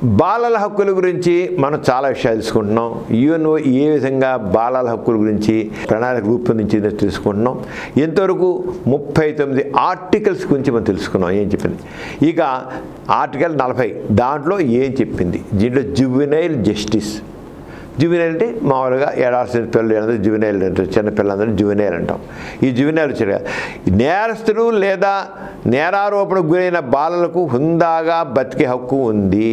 బాలల హక్కుల గురించి మనం చాలా విషయాలు తెలుసుకుంటున్నాం యుఎన్ఓ ఏ విధంగా బాలల హక్కుల గురించి ప్రణాళిక రూపొందించిందో తెలుసుకుంటున్నాం ఇంతవరకు ముప్పై తొమ్మిది ఆర్టికల్స్ గురించి మనం తెలుసుకున్నాం ఏం చెప్పింది ఇక ఆర్టికల్ నలభై దాంట్లో ఏం చెప్పింది దీంట్లో జువెనైల్ జస్టిస్ జువెనైల్ అంటే మామూలుగా ఏడాల్సిన పిల్లలు అందరూ జువెనైల్ అంటారు చిన్న పిల్లలందరూ జువెనైల్ అంటాం ఈ జువెనైల్ వచ్చారు నేరస్తులు లేదా నేరారోపణకు గురైన బాలలకు హుందాగా బతికే హక్కు ఉంది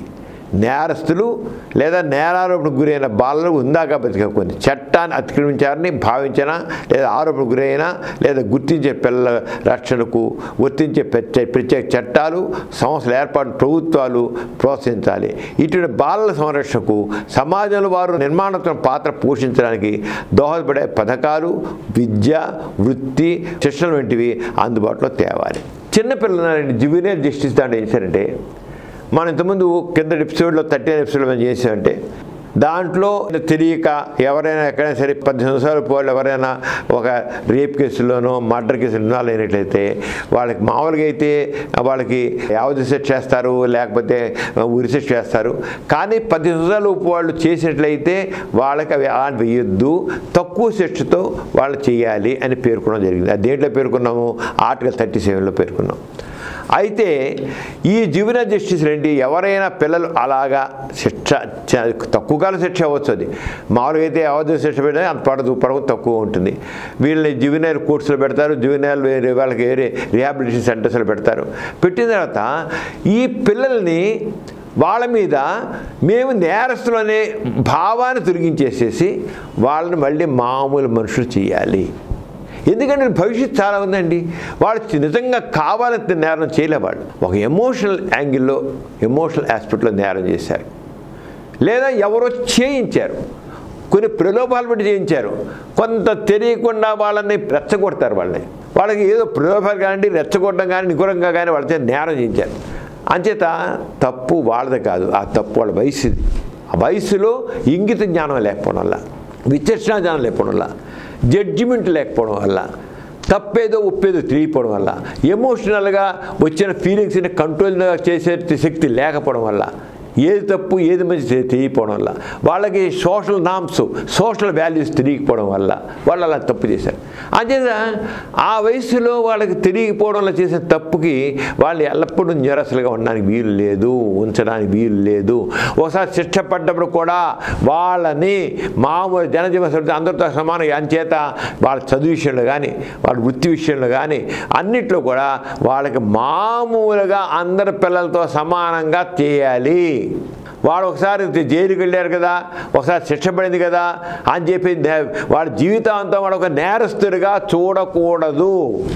నేరస్తులు లేదా నేరారోపణకు గురైన బాలలకు హుందాగా బతికే హక్కు ఉంది చట్టాన్ని అతిక్రమించారని భావించిన లేదా ఆరోపణకు గురైన లేదా గుర్తించే పిల్లల రక్షణకు వర్తించే ప్రత్యేక ప్రత్యేక చట్టాలు సంస్థల ఏర్పాటు ప్రభుత్వాలు ప్రోత్సహించాలి ఇటువంటి బాలల సంరక్షణకు సమాజంలో వారు నిర్మాణాత్మక పాత్ర పోషించడానికి దోహదపడే పథకాలు విద్య వృత్తి శిక్షణ వంటివి అందుబాటులో తేవాలి చిన్నపిల్లలని జువెనైల్ జస్టిస్ దాంట్లో ఏం చేశారంటే మనం ఇంతకుముందు కింద ఎపిసోడ్లో థర్టీన్ ఎపిసోడ్లో మనం చేసామంటే దాంట్లో తెలియక ఎవరైనా ఎక్కడైనా సరే పద్దెనిమిది సంవత్సరాల పోలు ఎవరైనా ఒక రేప్ కేసులోనో మర్డర్ కేసులో ఇన్వాల్వ్ అయినట్లయితే వాళ్ళకి మామూలుగా అయితే వాళ్ళకి యావది శిక్ష చేస్తారు లేకపోతే ఉరి శిక్ష చేస్తారు కానీ పది సంవత్సరాల వాళ్ళు చేసినట్లయితే వాళ్ళకి అవి అలాంటి వేయొద్దు తక్కువ శిక్షతో వాళ్ళు చేయాలి అని పేర్కొనడం జరిగింది అది దేంట్లో పేర్కొన్నాము ఆర్టికల్ థర్టీ సెవెన్లో పేర్కొన్నాం అయితే ఈ జీవన జస్టిస్ ఏంటి ఎవరైనా పిల్లలు అలాగా శిక్ష చ- తక్కువ కాలం శిక్ష అవ్వచ్చు అది మామూలుగా అయితే అవధి శిక్ష పెడితే అంత పడదు పడవు తక్కువ ఉంటుంది వీళ్ళని జువినైల్ కోర్సులో పెడతారు జువినైల్ వేరే వాళ్ళకి వేరే రిహాబిలిటేషన్ సెంటర్స్లో పెడతారు పెట్టిన తర్వాత ఈ పిల్లల్ని వాళ్ళ మీద మేము నేరస్తులు అనే భావాన్ని తొలగించేసేసి వాళ్ళని మళ్ళీ మామూలు మనుషులు చేయాలి ఎందుకంటే భవిష్యత్తు చాలా ఉందండి వాళ్ళు నిజంగా కావాలంటే నేరం చేయలే వాళ్ళు ఒక ఎమోషనల్ యాంగిల్లో ఎమోషనల్ ఆస్పెక్ట్లో నేరం చేశారు లేదా ఎవరో చేయించారు కొన్ని ప్రలోభాలు పెట్టి చేయించారు కొంత తెలియకుండా వాళ్ళని రెచ్చగొడతారు వాళ్ళని వాళ్ళకి ఏదో ప్రలోభాలు కానీ రెచ్చగొట్టడం కానీ నిగురంగా కానీ వాళ్ళ చేత నేరం చేయించారు అంచేత తప్పు వాళ్ళది కాదు ఆ తప్పు వాళ్ళ వయసుది ఆ వయసులో ఇంగిత జ్ఞానం లేకపోవడం వల్ల విచక్షణ జ్ఞానం లేకపోవడం వల్ల జడ్జిమెంట్ లేకపోవడం వల్ల తప్పేదో ఒప్పేదో తెలియకపోవడం వల్ల ఎమోషనల్గా వచ్చిన ఫీలింగ్స్ని కంట్రోల్ చేసే శక్తి లేకపోవడం వల్ల ఏది తప్పు ఏది మంచి తె- తెలియకపోవడం వల్ల వాళ్ళకి సోషల్ నామ్స్ సోషల్ వాల్యూస్ తెలియకపోవడం వల్ల వాళ్ళు అలా తప్పు చేశారు అంచేత ఆ వయసులో వాళ్ళకి తెలియకపోవడం వల్ల చేసిన తప్పుకి వాళ్ళు ఎల్లప్పుడూ నిరసలుగా ఉండడానికి వీలు లేదు ఉంచడానికి వీలు లేదు ఒకసారి శిక్ష పడ్డప్పుడు కూడా వాళ్ళని మామూలు జనజీవన సమితి అందరితో సమానం అంచేత వాళ్ళ చదువు విషయంలో కానీ వాళ్ళ వృత్తి విషయంలో కానీ అన్నిట్లో కూడా వాళ్ళకి మామూలుగా అందరి పిల్లలతో సమానంగా చేయాలి వాడు ఒకసారి జైలుకి వెళ్ళారు కదా ఒకసారి శిక్ష పడింది కదా అని చెప్పి నే- వాళ్ళ జీవితాంతం వాడు ఒక నేరస్తుడిగా చూడకూడదు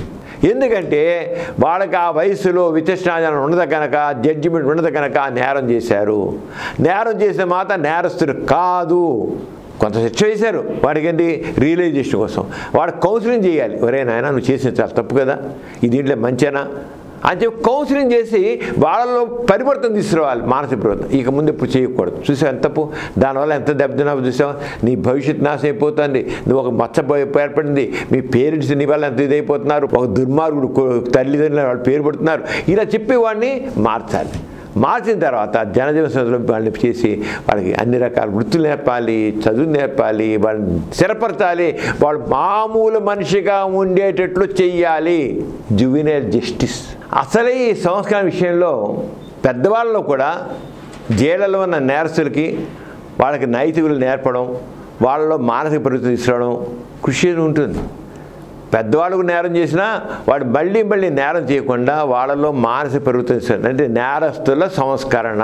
ఎందుకంటే వాళ్ళకి ఆ వయసులో విచక్షణాజనం ఉండదు కనుక జడ్జిమెంట్ ఉండదు కనుక నేరం చేశారు నేరం చేసిన మాత నేరస్తుడు కాదు కొంత శిక్ష వేశారు వాడికి ఏంటి రియలైజేషన్ కోసం వాడు కౌన్సిలింగ్ చేయాలి ఒరే నాయన నువ్వు చేసిన చాలా తప్పు కదా ఇది దీంట్లో మంచేనా అని చెప్పి కౌన్సిలింగ్ చేసి వాళ్ళలో పరివర్తన తీసుకురావాలి మానసిక పరివర్తన ఇక ముందు ఇప్పుడు చేయకూడదు చూసావు ఎంత తప్పు దానివల్ల ఎంత దెబ్బతిన్నావు చూసావు నీ భవిష్యత్తు నాశనం అయిపోతుంది నువ్వు ఒక మచ్చ పోయి- ఏర్పడింది మీ పేరెంట్స్ నీ వల్ల ఎంత ఇదైపోతున్నారు ఒక దుర్మార్గుడు కొ- తల్లిదండ్రులు వాళ్ళు పేరు పెడుతున్నారు ఇలా చెప్పి వాడిని మార్చాలి మార్చిన తర్వాత జనజీవన సంస్థలో వాళ్ళని చేసి వాళ్ళకి అన్ని రకాల వృత్తులు నేర్పాలి చదువు నేర్పాలి వాళ్ళని స్థిరపరచాలి వాళ్ళు మామూలు మనిషిగా ఉండేటట్లు చెయ్యాలి జువినైల్ జస్టిస్ అసలే ఈ సంస్కారం విషయంలో పెద్దవాళ్ళలో కూడా జైళ్ళలో ఉన్న నేరస్తులకి వాళ్ళకి నైతికులు నేర్పడం వాళ్ళలో మానసిక పరిస్థితి తీసుకురావడం కృషి ఉంటుంది పెద్దవాళ్ళకు నేరం చేసినా వాడు మళ్ళీ మళ్ళీ నేరం చేయకుండా వాళ్ళలో మానసిక పరివర్తన అంటే నేరస్తుల సంస్కరణ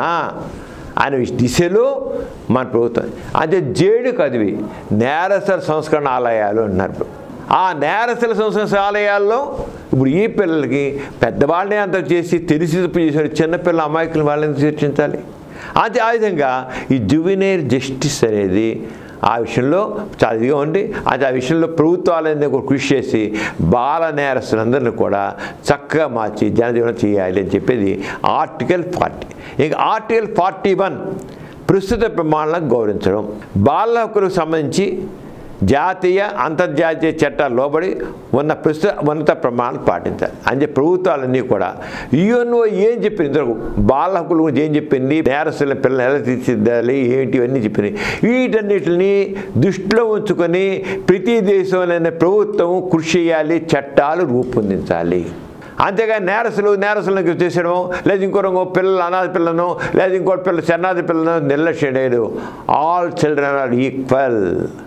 అనే విష- దిశలో మన ప్రభుత్వం అంటే జేడు కదివి నేరస్తుల సంస్కరణ ఆలయాలు అంటున్నారు ఆ నేరస్తుల సంస్కరణ ఆలయాల్లో ఇప్పుడు ఈ పిల్లలకి పెద్దవాళ్ళనే అంత చేసి తెలిసి తప్పు చేసిన చిన్నపిల్లల అమాయకులు వాళ్ళని చర్చించాలి అది ఆ విధంగా ఈ జువినేర్ జస్టిస్ అనేది ఆ విషయంలో చాలా ఇదిగా ఉండి అది ఆ విషయంలో ప్రభుత్వాలన్నీ కూడా కృషి చేసి బాల నేరస్తులందరినీ కూడా చక్కగా మార్చి జనజీవనం చేయాలి అని చెప్పేది ఆర్టికల్ ఫార్టీ ఇంకా ఆర్టికల్ ఫార్టీ వన్ ప్రస్తుత ప్రమాణాలను గౌరవించడం బాల హక్కులకు సంబంధించి జాతీయ అంతర్జాతీయ చట్టాలు లోబడి ఉన్న ప్రస్తుత ఉన్నత ప్రమాణాలు పాటించాలి అంటే ప్రభుత్వాలన్నీ కూడా యుఎన్ఓ ఏం చెప్పింది ఇంతవరకు బాల హక్కుల గురించి ఏం చెప్పింది నేరస్తుల పిల్లలు ఎలా తీర్చిదిద్దాలి ఏంటి ఇవన్నీ చెప్పింది వీటన్నిటిని దృష్టిలో ఉంచుకొని ప్రతి దేశంలోని ప్రభుత్వం కృషి చేయాలి చట్టాలు రూపొందించాలి అంతేగా నేరస్తులు నేరస్తులకు చేసడం లేదా ఇంకో రంగు పిల్లలు అనాథ పిల్లను లేదా ఇంకో పిల్లలు శరణాథి పిల్లను నిర్లక్ష్యం లేదు ఆల్ చిల్డ్రన్ ఆర్ ఈక్వల్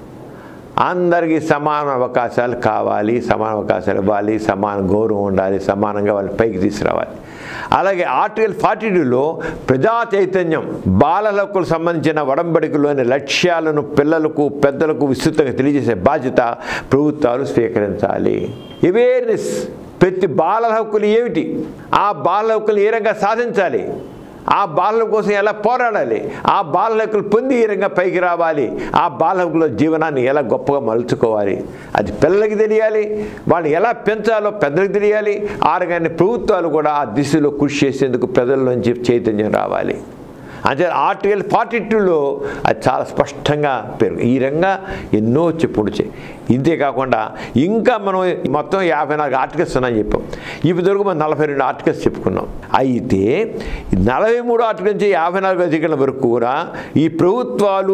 అందరికీ సమాన అవకాశాలు కావాలి సమాన అవకాశాలు ఇవ్వాలి సమాన గౌరవం ఉండాలి సమానంగా వాళ్ళు పైకి తీసుకురావాలి అలాగే ఆర్టికల్ ఫార్టీ టూలో ప్రజా చైతన్యం బాలల హక్కులకు సంబంధించిన వడంబడికలోని లక్ష్యాలను పిల్లలకు పెద్దలకు విస్తృతంగా తెలియజేసే బాధ్యత ప్రభుత్వాలు స్వీకరించాలి అవేర్నెస్ ప్రతి బాలల హక్కులు ఏమిటి ఆ బాలల హక్కులు ఏ రకంగా సాధించాలి ఆ బాలల కోసం ఎలా పోరాడాలి ఆ బాలల హక్కులు పొంది ఈ రంగా పైకి రావాలి ఆ బాలల హక్కుల జీవనాన్ని ఎలా గొప్పగా మలుచుకోవాలి అది పిల్లలకి తెలియాలి వాళ్ళని ఎలా పెంచాలో పెద్దలకు తెలియాలి ఆ రకాన్ని ప్రభుత్వాలు కూడా ఆ దిశలో కృషి చేసేందుకు ప్రజల నుంచి చైతన్యం రావాలి అంటే ఆర్టికల్ ఫార్టీ టూలో అది చాలా స్పష్టంగా పేరు ఈ రంగా ఎన్నో చెప్పుడుచే ఇంతే కాకుండా ఇంకా మనం మొత్తం యాభై నాలుగు ఆర్టికల్స్ ఉన్నాయని చెప్పాం ఇప్పుడు వరకు మనం నలభై రెండు ఆర్టికల్స్ చెప్పుకున్నాం అయితే ఈ నలభై మూడు ఆర్టికల్ నుంచి యాభై నాలుగు అధికారుల వరకు కూడా ఈ ప్రభుత్వాలు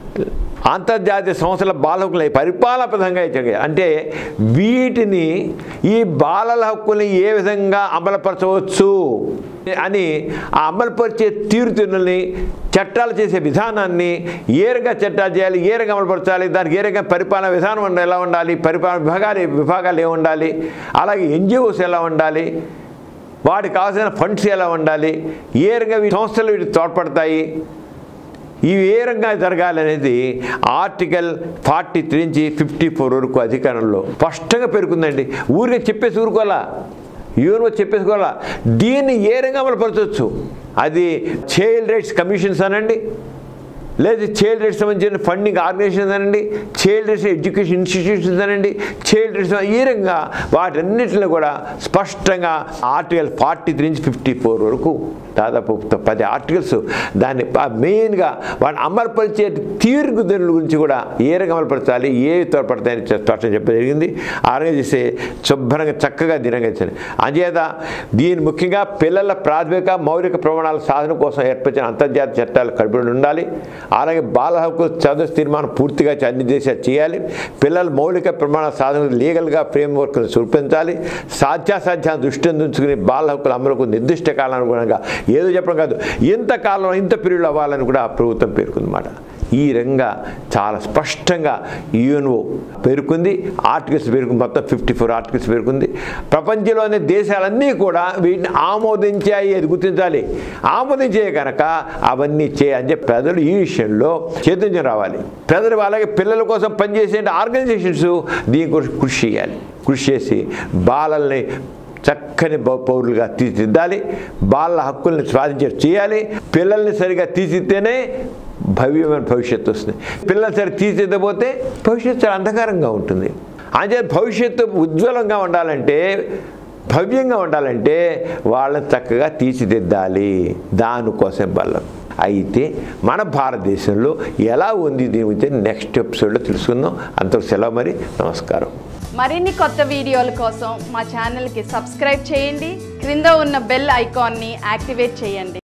అంతర్జాతీయ సంస్థల బాలకుల పరిపాలన పదంగా ఇచ్చాయి అంటే వీటిని ఈ బాలల హక్కుల్ని ఏ విధంగా అమలుపరచవచ్చు అని ఆ అమలుపరిచే తీరుతెన్నుల్ని చట్టాలు చేసే విధానాన్ని ఏ రకంగా చట్టాలు చేయాలి ఏ రకంగా అమలుపరచాలి దానికి ఏ రకంగా పరిపాలన విధానం ఉండ- ఎలా ఉండాలి పరిపాలన విభాగాలు విభాగాలు ఏ ఉండాలి అలాగే ఎన్జిఓస్ ఎలా ఉండాలి వాటికి కావాల్సిన ఫండ్స్ ఎలా ఉండాలి ఏ రకంగా ఈ సంస్థలు వీటికి తోడ్పడతాయి ఇవి ఏ రకంగా జరగాలి అనేది ఆర్టికల్ ఫార్టీ త్రీ నుంచి ఫిఫ్టీ ఫోర్ వరకు అధికారంలో స్పష్టంగా పేర్కొందండి ఊరికే చెప్పేసి ఊరుకోవాలా యూనివర్స్ చెప్పేసుకోవాలా దీన్ని ఏ రకంగా అమలుపరచవచ్చు అది చైల్డ్ రైట్స్ కమిషన్స్ అనండి లేదా చైల్డ్ రైట్స్ సంబంధించిన ఫండింగ్ ఆర్గనైజేషన్ అనండి చైల్డ్ రైట్స్ ఎడ్యుకేషన్ ఇన్స్టిట్యూషన్స్ అనండి చైల్డ్ రైట్స్ ఈ రకంగా వాటన్నిటిలో కూడా స్పష్టంగా ఆర్టికల్ ఫార్టీ త్రీ నుంచి ఫిఫ్టీ ఫోర్ వరకు దాదాపు పది ఆర్టికల్స్ దాన్ని ప- మెయిన్గా వాటిని అమలుపరిచే తీర్పుదనుల గురించి కూడా ఏ రకంగా అమలుపరచాలి ఏ తోడ్పడతాయని చె- స్పష్టంగా చెప్పడం జరిగింది ఆ రకంగా చేస్తే శుభ్రంగా చక్కగా దినంగా ఇచ్చారు అంచేత దీని ముఖ్యంగా పిల్లల ప్రాథమిక మౌలిక ప్రమాణాల సాధన కోసం ఏర్పరిచిన అంతర్జాతీయ చట్టాలు కట్టుబడి ఉండాలి అలాగే బాల హక్కు సదస్సు తీర్మానం పూర్తిగా అన్ని దేశాలు చేయాలి పిల్లల మౌలిక ప్రమాణాల సాధన లీగల్గా ఫ్రేమ్ వర్క్ చూపించాలి సాధ్యాసాధ్యాన్ని దృష్టి ఉంచుకుని బాల హక్కుల అమలుకు నిర్దిష్ట కాలానుగుణంగా ఏదో చెప్పడం కాదు ఇంత కాలం ఇంత పీరియడ్ అవ్వాలని కూడా ప్రభుత్వం పేర్కొందన్నమాట ఈ రంగా చాలా స్పష్టంగా యుఎన్ఓ పేర్కొంది ఆర్టికల్స్ పేర్కొంది మొత్తం ఫిఫ్టీ ఫోర్ ఆర్టికల్స్ పేర్కొంది ప్రపంచంలోని దేశాలన్నీ కూడా వీటిని ఆమోదించాయి అది గుర్తించాలి ఆమోదించే కనుక అవన్నీ చే అంటే ప్రజలు ఈ విషయంలో చైతన్యం రావాలి ప్రజలు అలాగే పిల్లల కోసం పనిచేసే ఆర్గనైజేషన్స్ దీని గురించి కృషి చేయాలి కృషి చేసి బాలల్ని చక్కని పౌ- పౌరులుగా తీర్చిదిద్దాలి బాల హక్కుల్ని స్వాధించే చేయాలి పిల్లల్ని సరిగా తీర్చిదిద్దేనే భవ్యమైన భవిష్యత్తు వస్తుంది పిల్లలు సరి తీర్చిదిద్దపోతే భవిష్యత్తు చాలా అంధకారంగా ఉంటుంది అంటే భవిష్యత్తు ఉజ్వలంగా ఉండాలంటే భవ్యంగా ఉండాలంటే వాళ్ళని చక్కగా తీర్చిదిద్దాలి దానికోసం బలం అయితే మన భారతదేశంలో ఎలా ఉంది దీని గురించి నెక్స్ట్ ఎపిసోడ్లో తెలుసుకుందాం అంతకు సెలవు మరి నమస్కారం మరిన్ని కొత్త వీడియోల కోసం మా ఛానల్కి సబ్స్క్రైబ్ చేయండి క్రింద ఉన్న బెల్ ఐకాన్ని యాక్టివేట్ చేయండి